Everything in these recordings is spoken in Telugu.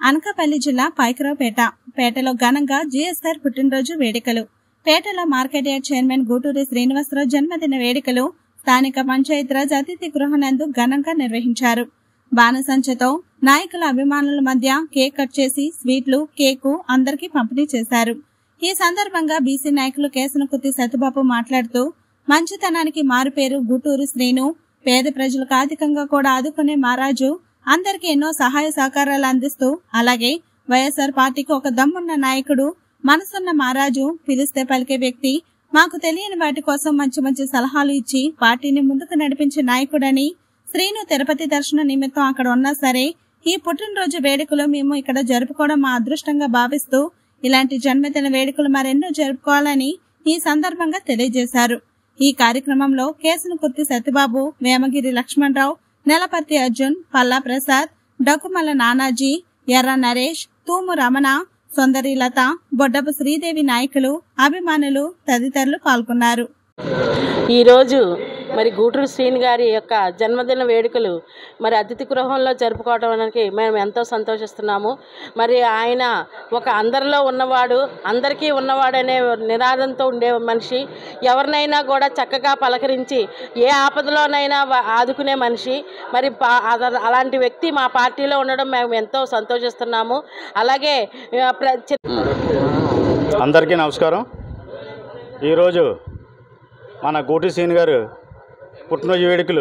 అనకాపల్లి జిల్లా పైకరావుపేట పేటలో ఘనంగా జీఎస్ఆర్ పుట్టినరోజు వేడుకలు పేటలో market yard chairman Guturi Srinivasarao జన్మదిన వేడుకలు స్థానిక పంచాయతీరాజ్ అతిథి గృహనందు ఘనంగా నిర్వహించారు బాణసంచతో నాయకుల అభిమానుల మధ్య కేక్ కట్ చేసి స్వీట్లు కేకు అందరికీ పంపిణీ చేశారు ఈ సందర్భంగా బీసీ నాయకులు కేసనకుత్తి సత్యబాబు మాట్లాడుతూ మంచితనానికి మారుపేరు గుటూరు శ్రీను పేద ప్రజలకు ఆర్థికంగా కూడా ఆదుకునే మహారాజు అందరికీ ఎన్నో సహాయ సహకారాలు అందిస్తూ అలాగే వైఎస్ఆర్ పార్టీకి ఒక దమ్మున్న నాయకుడు మనసున్న మహారాజు పిలిస్తే పలికే వ్యక్తి మాకు తెలియని వాటి కోసం మంచి మంచి సలహాలు ఇచ్చి పార్టీని ముందుకు నడిపించే నాయకుడని శ్రీను తిరుపతి దర్శన నిమిత్తం అక్కడ ఉన్నా సరే ఈ పుట్టినరోజు వేడుకలు మేము ఇక్కడ జరుపుకోవడం మా అదృష్టంగా భావిస్తూ ఇలాంటి జన్మదిన వేడుకలు మరెన్నో జరుపుకోవాలని ఈ సందర్భంగా తెలియజేశారు ఈ కార్యక్రమంలో కేసునుకుర్తి సత్యబాబు వేమగిరి లక్ష్మణరావు నెలపర్తి అర్జున్ పల్లా ప్రసాద్ డకుమల నానాజీ ఎర్ర నరేష్ తూము రమణ సుందరి లత బొడ్డపు శ్రీదేవి నాయకులు అభిమానులు తదితరులు పాల్గొన్నారు ఈరోజు మరి గూటూరు శ్రీని గారి యొక్క జన్మదిన వేడుకలు మరి అతిథి గృహంలో జరుపుకోవడానికి మేము ఎంతో సంతోషిస్తున్నాము మరి ఆయన ఒక అందరిలో ఉన్నవాడు అందరికీ ఉన్నవాడనే నినాదంతో ఉండే మనిషి ఎవరినైనా కూడా చక్కగా పలకరించి ఏ ఆపదలోనైనా వా- ఆదుకునే మనిషి మరి పా- అద- అలాంటి వ్యక్తి మా పార్టీలో ఉండడం మేము ఎంతో సంతోషిస్తున్నాము అలాగే ఆ, ప్ర- చి- అందరికీ నమస్కారం ఈరోజు మన గోటి సీన్ గారు పుట్టినరోజు వేడుకలు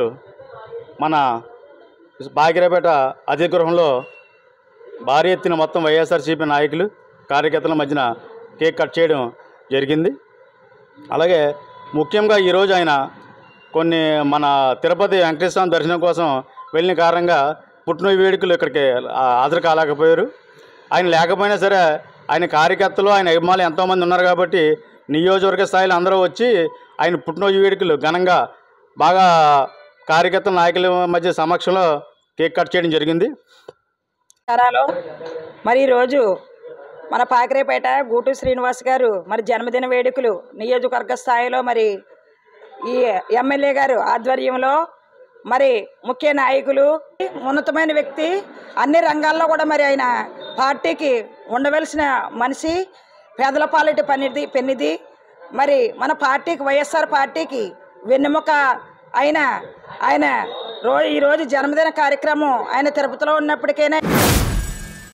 మన భాగ్యరాపేట అతిథి గృహంలో భారీ ఎత్తున మొత్తం వైఎస్ఆర్సీపీ నాయకులు కార్యకర్తల మధ్యన కేక్ కట్ చేయడం జరిగింది అలాగే ముఖ్యంగా ఈరోజు ఆయన కొన్ని మన తిరుపతి వెంకటేశ్వర స్వామి దర్శనం కోసం వెళ్ళిన కారణంగా పుట్టినరోజు వేడుకలు ఇక్కడికి ఆ, హాజరు కాలేకపోయారు ఆయన లేకపోయినా సరే ఆయన కార్యకర్తలు ఆయన అభిమానులు ఎంతోమంది ఉన్నారు కాబట్టి నియోజకవర్గ స్థాయిలో అందరూ వచ్చి ఆయన పుట్టినరోజు వేడుకలు ఘనంగా బాగా కార్యకర్తల నాయకుల మధ్య సమక్షంలో కేక్ కట్ చేయడం జరిగింది నమస్కారాలు మరి ఈరోజు మన పాకిరేపేట గూటు శ్రీనివాస్ గారు మరి జన్మదిన వేడుకలు నియోజకవర్గ స్థాయిలో మరి ఈ ఎమ్మెల్యే గారు ఆధ్వర్యంలో మరి ముఖ్య నాయకులు ఉన్నతమైన వ్యక్తి అన్ని రంగాల్లో కూడా మరి ఆయన పార్టీకి ఉండవలసిన మనిషి పేదల పాలిటి పనిది పెన్నిది మరి మన పార్టీకి వైఎస్ఆర్ పార్టీకి వెన్నెముక అయిన ఆయన రో ఈరోజు జన్మదిన కార్యక్రమం ఆయన తిరుపతిలో ఉన్నప్పటికైనా